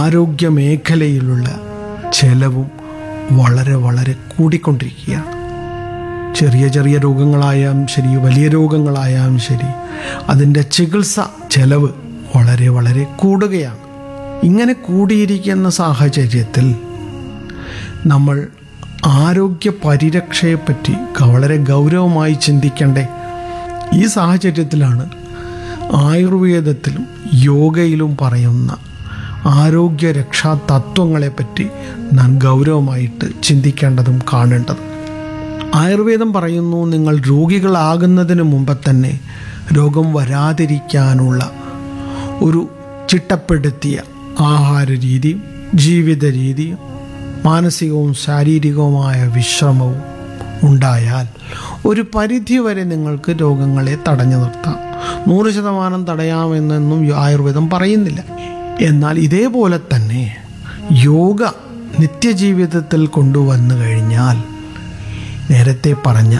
ആരോഗ്യ മേഖലയിലുള്ള ചെലവും വളരെ വളരെ കൂടിക്കൊണ്ടിരിക്കുകയാണ് ചെറിയ ചെറിയ രോഗങ്ങളായാലും ശരി വലിയ രോഗങ്ങളായാലും ശരി അതിൻ്റെ ചികിത്സ ചെലവ് വളരെ വളരെ കൂടുകയാണ് ഇങ്ങനെ കൂടിയിരിക്കുന്ന സാഹചര്യത്തിൽ നമ്മൾ ആരോഗ്യ പരിരക്ഷയെപ്പറ്റി വളരെ ഗൗരവമായി ചിന്തിക്കേണ്ടേ ഈ സാഹചര്യത്തിലാണ് ആയുർവേദത്തിലും യോഗയിലും പറയുന്ന ആരോഗ്യ രക്ഷാ തത്വങ്ങളെപ്പറ്റി നാം ഗൗരവമായിട്ട് ചിന്തിക്കേണ്ടതും കാണേണ്ടതും ആയുർവേദം പറയുന്നു നിങ്ങൾ രോഗികളാകുന്നതിന് മുമ്പ് തന്നെ രോഗം വരാതിരിക്കാനുള്ള ഒരു ചിട്ടപ്പെടുത്തിയ ആഹാര രീതിയും ജീവിത രീതിയും മാനസികവും ശാരീരികവുമായ വിശ്രമവും ഉണ്ടായാൽ ഒരു പരിധി വരെ നിങ്ങൾക്ക് രോഗങ്ങളെ തടഞ്ഞു നിർത്താം നൂറ് ശതമാനം തടയാമെന്നൊന്നും ആയുർവേദം പറയുന്നില്ല എന്നാൽ ഇതേപോലെ തന്നെ യോഗ നിത്യജീവിതത്തിൽ കൊണ്ടുവന്നു കഴിഞ്ഞാൽ നേരത്തെ പറഞ്ഞ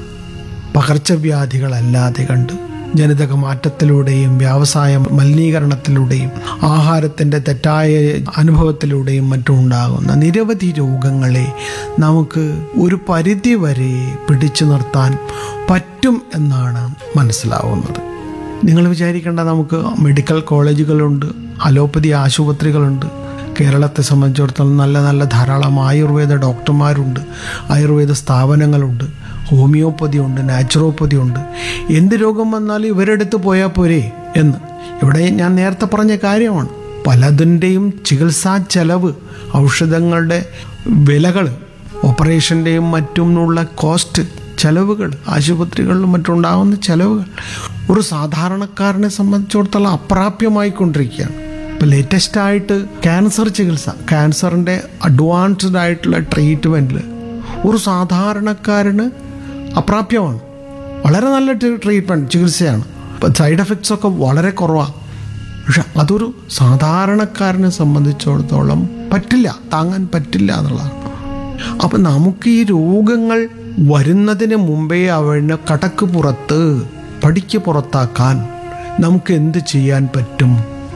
പകർച്ചവ്യാധികളല്ലാതെ കണ്ട് ജനിതക മാറ്റത്തിലൂടെയും വ്യവസായ മലിനീകരണത്തിലൂടെയും ആഹാരത്തിൻ്റെ തെറ്റായ അനുഭവത്തിലൂടെയും മറ്റും ഉണ്ടാകുന്ന നിരവധി രോഗങ്ങളെ നമുക്ക് ഒരു പരിധി വരെ പിടിച്ചു നിർത്താൻ പറ്റും എന്നാണ് മനസ്സിലാവുന്നത് നിങ്ങൾ വിചാരിക്കേണ്ട നമുക്ക് മെഡിക്കൽ കോളേജുകളുണ്ട് അലോപ്പതി ആശുപത്രികളുണ്ട് കേരളത്തെ സംബന്ധിച്ചിടത്തോളം നല്ല നല്ല ധാരാളം ആയുർവേദ ഡോക്ടർമാരുണ്ട് ആയുർവേദ സ്ഥാപനങ്ങളുണ്ട് ഹോമിയോപ്പതി ഉണ്ട് നാച്ചുറോപ്പതി ഉണ്ട് എന്ത് രോഗം വന്നാലും ഇവരുടെ അടുത്ത് പോയാൽ പോരെ എന്ന് ഇവിടെ ഞാൻ നേരത്തെ പറഞ്ഞ കാര്യമാണ് പലതിൻ്റെയും ചികിത്സാ ചെലവ് ഔഷധങ്ങളുടെ വിലകൾ ഓപ്പറേഷൻ്റെയും മറ്റുമുള്ള കോസ്റ്റ് ചെലവുകൾ ആശുപത്രികളിലും മറ്റുണ്ടാകുന്ന ചെലവുകൾ ഒരു സാധാരണക്കാരനെ സംബന്ധിച്ചിടത്തോളം അപ്രാപ്യമായിക്കൊണ്ടിരിക്കുകയാണ് ഇപ്പോൾ ലേറ്റസ്റ്റ് ആയിട്ട് ക്യാൻസർ ചികിത്സ ക്യാൻസറിൻ്റെ അഡ്വാൻസ്ഡ് ആയിട്ടുള്ള ട്രീറ്റ്മെൻറ്റിൽ ഒരു സാധാരണക്കാരന് അപ്രാപ്യമാണ് വളരെ നല്ല ട്രീറ്റ്മെൻറ്റ് ചികിത്സയാണ് ഇപ്പം സൈഡ് എഫക്ട്സ് ഒക്കെ വളരെ കുറവാണ് പക്ഷെ അതൊരു സാധാരണക്കാരനെ സംബന്ധിച്ചിടത്തോളം പറ്റില്ല താങ്ങാൻ പറ്റില്ല എന്നുള്ളതാണ് അപ്പം നമുക്ക് ഈ രോഗങ്ങൾ വരുന്നതിന് മുമ്പേ അവനെ കടക്ക് പുറത്ത് പടിക്ക് പുറത്താക്കാൻ നമുക്ക് എന്ത് ചെയ്യാൻ പറ്റും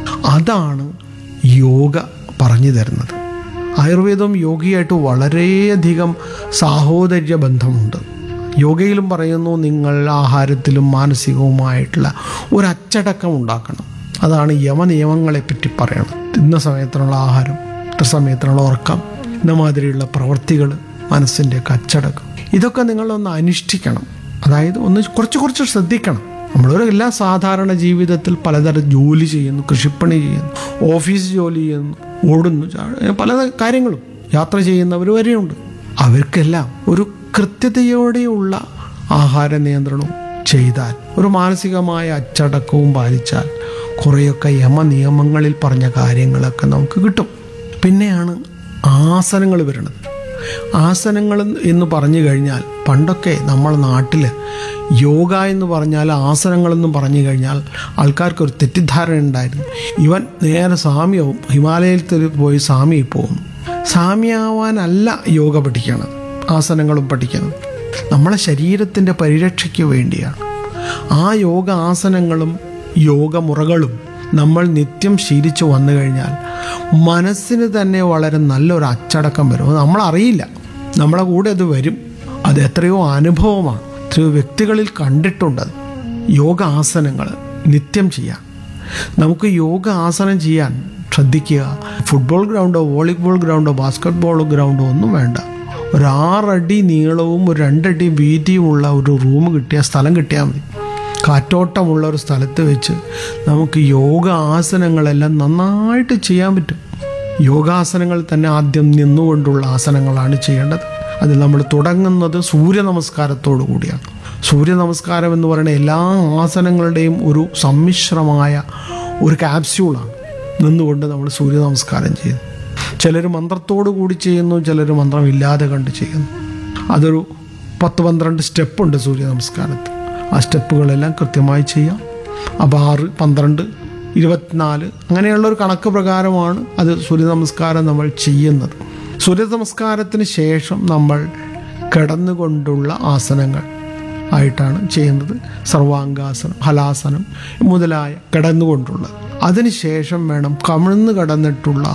അതാണ് യോഗ പറഞ്ഞു തരുന്നത് ആയുർവേദം യോഗയായിട്ട് വളരെയധികം സാഹോദര്യ ബന്ധമുണ്ട് യോഗയിലും പറയുന്നു നിങ്ങൾ ആഹാരത്തിലും മാനസികവുമായിട്ടുള്ള ഒരു അച്ചടക്കം ഉണ്ടാക്കണം അതാണ് യമനിയമങ്ങളെ പറ്റി പറയണം ഇന്ന സമയത്തിനുള്ള ആഹാരം ഇത്ര സമയത്തിനുള്ള ഉറക്കം ഇന്ന മാതിരിയുള്ള പ്രവൃത്തികൾ മനസ്സിൻ്റെ അച്ചടക്കം ഇതൊക്കെ നിങ്ങളൊന്ന് അനുഷ്ഠിക്കണം അതായത് ഒന്ന് കുറച്ച് കുറച്ച് ശ്രദ്ധിക്കണം നമ്മളൊരു എല്ലാ സാധാരണ ജീവിതത്തിൽ പലതരം ജോലി ചെയ്യുന്നു കൃഷിപ്പണി ചെയ്യുന്നു ഓഫീസ് ജോലി ചെയ്യുന്നു ഓടുന്നു ചാ- പല കാര്യങ്ങളും യാത്ര ചെയ്യുന്നവർ വരെയുണ്ട് അവർക്കെല്ലാം ഒരു കൃത്യതയോടെയുള്ള ആഹാര നിയന്ത്രണവും ചെയ്താൽ ഒരു മാനസികമായ അച്ചടക്കവും പാലിച്ചാൽ കുറേയൊക്കെ യമനിയമങ്ങളിൽ പറഞ്ഞ കാര്യങ്ങളൊക്കെ നമുക്ക് കിട്ടും പിന്നെയാണ് ആസനങ്ങൾ വരുന്നത് ആസനങ്ങൾ എന്ന് പറഞ്ഞു കഴിഞ്ഞാൽ പണ്ടൊക്കെ നമ്മൾ നാട്ടിൽ യോഗ എന്ന് പറഞ്ഞാൽ ആസനങ്ങളെന്ന് പറഞ്ഞു കഴിഞ്ഞാൽ ആൾക്കാർക്കൊരു തെറ്റിദ്ധാരണ ഉണ്ടായിരുന്നു ഇവൻ നേരെ സാമ്യവും ഹിമാലയത്തിൽ പോയി സാമി പോകുന്നു സാമ്യാവാനല്ല യോഗ പഠിക്കണത് ആസനങ്ങളും പഠിക്കുന്നത് നമ്മളെ ശരീരത്തിൻ്റെ പരിരക്ഷയ്ക്ക് വേണ്ടിയാണ് ആ യോഗ ആസനങ്ങളും യോഗമുറകളും നമ്മൾ നിത്യം ശീലിച്ചു വന്നു കഴിഞ്ഞാൽ മനസ്സിന് തന്നെ വളരെ നല്ലൊരു അച്ചടക്കം വരും അത് നമ്മളറിയില്ല നമ്മളെ കൂടെ അത് വരും അത് എത്രയോ അനുഭവമാണ് എത്രയോ വ്യക്തികളിൽ കണ്ടിട്ടുണ്ടത് യോഗ ആസനങ്ങൾ നിത്യം ചെയ്യാം നമുക്ക് യോഗ ആസനം ചെയ്യാൻ ശ്രദ്ധിക്കുക ഫുട്ബോൾ ഗ്രൗണ്ടോ വോളിബോൾ ഗ്രൗണ്ടോ ബാസ്കറ്റ് ബോൾ ഗ്രൗണ്ടോ ഒന്നും വേണ്ട ഒരു ആറടി നീളവും ഒരു രണ്ടടി വീതിയുമുള്ള ഒരു റൂം കിട്ടിയ സ്ഥലം കിട്ടിയാൽ മതി കാറ്റോട്ടമുള്ള ഒരു സ്ഥലത്ത് വെച്ച് നമുക്ക് യോഗ ആസനങ്ങളെല്ലാം നന്നായിട്ട് ചെയ്യാൻ പറ്റും യോഗാസനങ്ങൾ തന്നെ ആദ്യം നിന്നുകൊണ്ടുള്ള ആസനങ്ങളാണ് ചെയ്യേണ്ടത് അതിൽ നമ്മൾ തുടങ്ങുന്നത് സൂര്യ നമസ്കാരത്തോടു കൂടിയാണ് സൂര്യ നമസ്കാരം എന്ന് പറയുന്ന എല്ലാ ആസനങ്ങളുടെയും ഒരു സമ്മിശ്രമായ ഒരു ക്യാപ്സ്യൂളാണ് നിന്നുകൊണ്ട് നമ്മൾ സൂര്യ നമസ്കാരം ചെയ്യുന്നു ചിലർ മന്ത്രത്തോടു കൂടി ചെയ്യുന്നു ചിലർ മന്ത്രമില്ലാതെ കണ്ട് ചെയ്യുന്നു അതൊരു പത്ത് പന്ത്രണ്ട് സ്റ്റെപ്പുണ്ട് സൂര്യ നമസ്കാരത്തിൽ ആ സ്റ്റെപ്പുകളെല്ലാം കൃത്യമായി ചെയ്യാം അപ്പോൾ ആറ് പന്ത്രണ്ട് ഇരുപത്തിനാല് അങ്ങനെയുള്ള ഒരു കണക്ക് പ്രകാരമാണ് അത് സൂര്യ നമസ്കാരം നമ്മൾ ചെയ്യുന്നത് സൂര്യ നമസ്കാരത്തിന് ശേഷം നമ്മൾ കിടന്നുകൊണ്ടുള്ള ആസനങ്ങൾ ആയിട്ടാണ് ചെയ്യുന്നത് സർവാംഗാസനം ഹലാസനം മുതലായ കിടന്നുകൊണ്ടുള്ളത് അതിനുശേഷം വേണം കമിഴ്ന്ന് കിടന്നിട്ടുള്ള